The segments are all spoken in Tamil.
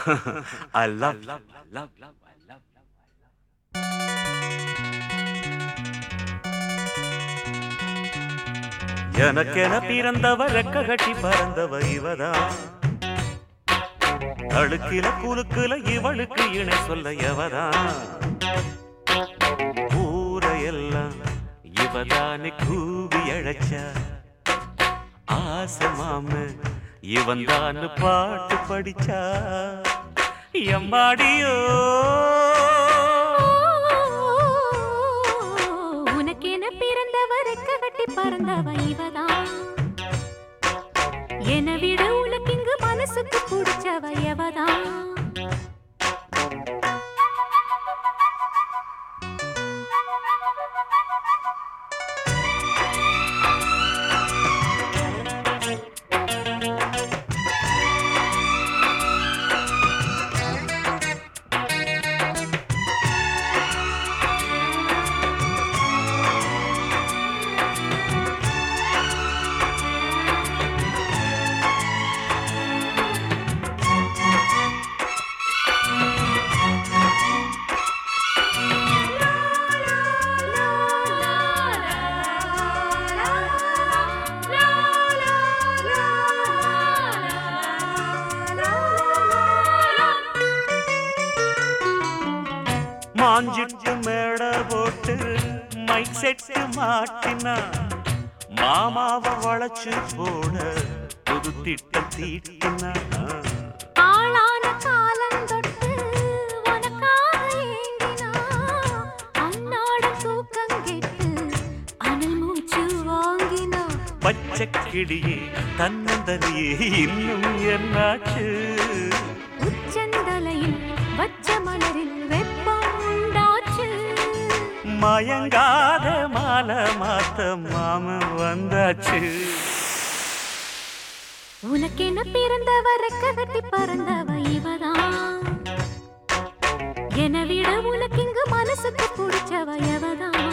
I love, love, love, love, I love. எனக்கென பிறந்தவ ரெக்க கட்டி பறந்தவ இவதான் அழுக்கில குலுக்குல இவளுக்கு இணை சொல்ல எவதான் ஊரையெல்லாம் இவதானே கூவி அழைச்சா ஆசை மாம இவன் தான் பாட்டு படிச்சா எம்மாடியோ உனக்கென பிறந்தவருக்கு கட்டி பறந்தவ இவதான் என விட உனக்கு இங்கு மனசுக்கு பிடிச்சவ எவதான் மாஞ்சிட்டு மேட போட்டு மைக் செட்டு மாட்டினா மாமாவ வளைச்சு போட புது திட்டம் தீட்டினா ஆளான காலந்தொட்டு உனக்காக ஏங்கினா அன்னாட தூக்கம் கெட்டு அனல் மூச்சு வாங்கினா பச்சை கிளியே தன்னந்தனியே இன்னும் என்னாச்சு உச்சந்தலையில் வச்ச மலரில் வெப்பம் உண்டாச்சு மயங்காத மாலை மாத்த மாமன் வந்தாச்சு உனக்கென பிறந்தவ ரெக்க கட்டி பறந்தவ இவதான் என விட உனக்கு இங்கு மனசுக்கு பிடிச்சவ எவதான்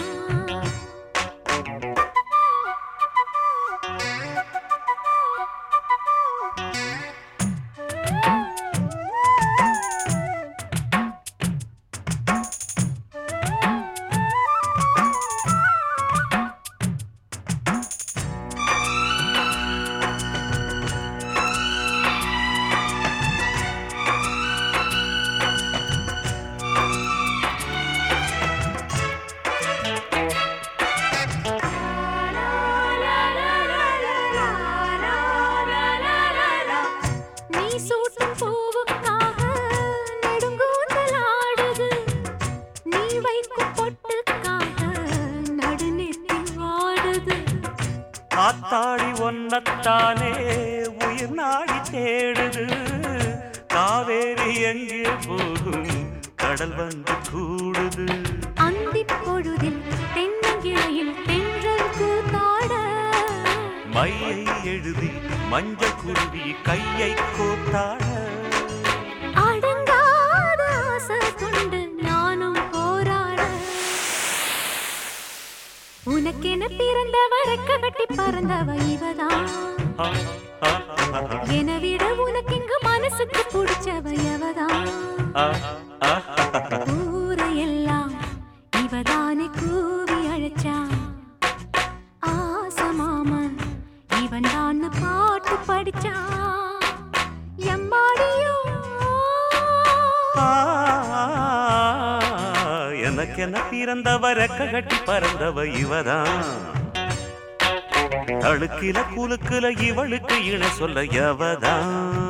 நீ சூட்டும் பூவுக்காக நெடுங்கூந்தல் ஆடுது நீ வைக்கும் பொட்டுக்காக நடுநெத்தி வாடுது ஆத்தாடி ஒன்னத்தானே உயிர் நாடி தேடுது காவேரி எங்கே போகும் கடல் வந்து கூடுது அந்திப் பொழுதில் தென்னங்கிளையில் தென்றல் கூத்தாட மையை எழுதி மஞ்சள் குருவி கையை கோத்தாட அடங்காத ஆசை கொண்டு நானும் போராட உனக்கென பிறந்தவ ரெக்க கட்டி பறந்தவ இவதான் ஆ, ஆ, ஆ, என விட உனக்கு இங்கு மனசுக்கு பிடிச்சவ எவதான் ஆ, ஆ, ஊரையெல்லாம் இவதானே கூவி அழைச்சா ஆசை மாமன் இவன் தான் பாட்டு படிச்சா எம்மாடியோ ஆ. எனக்கென பிறந்தவ ரெக்க கட்டி பறந்தவ இவதான் அழுக்கில குலுக்குல இவளுக்கு இணை சொல்ல எவதான்